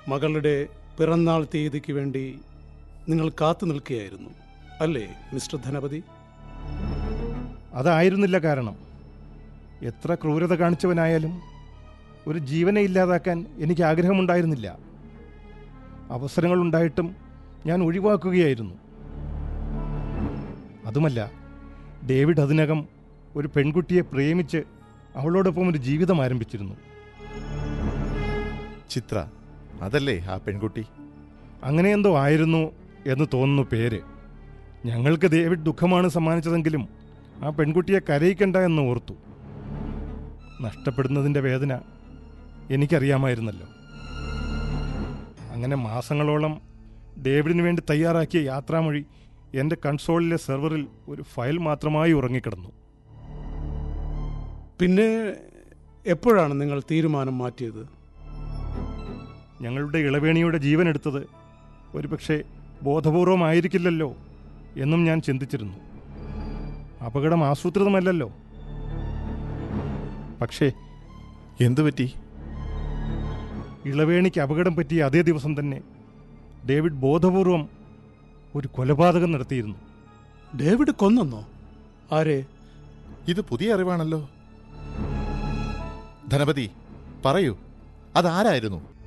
മകളുടെ പിറന്നാൾ തീയതിക്ക് വേണ്ടി നിങ്ങൾ കാത്തു നിൽക്കുകയായിരുന്നു അല്ലേ മിസ്റ്റർ ധനപതി അതായിരുന്നില്ല കാരണം എത്ര ക്രൂരത കാണിച്ചവനായാലും ഒരു ജീവനെ ഇല്ലാതാക്കാൻ എനിക്ക് ആഗ്രഹമുണ്ടായിരുന്നില്ല അവസരങ്ങളുണ്ടായിട്ടും ഞാൻ ഒഴിവാക്കുകയായിരുന്നു അതുമല്ല ഡേവിഡ് അതിനകം ഒരു പെൺകുട്ടിയെ പ്രേമിച്ച് അവളോടൊപ്പം ഒരു ജീവിതം ആരംഭിച്ചിരുന്നു ചിത്ര അതല്ലേ ആ പെൺകുട്ടി അങ്ങനെയെന്തോ ആയിരുന്നു എന്ന് തോന്നുന്നു പേര് ഞങ്ങൾക്ക് ഡേവിഡ് ദുഃഖമാണ് സമ്മാനിച്ചതെങ്കിലും ആ പെൺകുട്ടിയെ കരയിക്കണ്ട എന്ന് ഓർത്തു നഷ്ടപ്പെടുന്നതിൻ്റെ വേദന എനിക്കറിയാമായിരുന്നല്ലോ അങ്ങനെ മാസങ്ങളോളം ഡേവിഡിന് വേണ്ടി തയ്യാറാക്കിയ യാത്രാമൊഴി എൻ്റെ കൺസോളിലെ സെർവറിൽ ഒരു ഫയൽ മാത്രമായി ഉറങ്ങിക്കിടന്നു പിന്നെ എപ്പോഴാണ് നിങ്ങൾ തീരുമാനം മാറ്റിയത് ഞങ്ങളുടെ ഇളവേണിയുടെ ജീവൻ എടുത്തത് ഒരുപക്ഷെ ബോധപൂർവമായിരിക്കില്ലല്ലോ എന്നും ഞാൻ ചിന്തിച്ചിരുന്നു അപകടം ആസൂത്രിതമല്ലല്ലോ പക്ഷേ എന്തു പറ്റി ഇളവേണിക്ക് അപകടം പറ്റിയ അതേ ദിവസം തന്നെ ഡേവിഡ് ബോധപൂർവം ഒരു കൊലപാതകം നടത്തിയിരുന്നു ഡേവിഡ് കൊന്നെന്നോ ആരെ ഇത് പുതിയ അറിവാണല്ലോ ധനപതി പറയൂ അതാരായിരുന്നു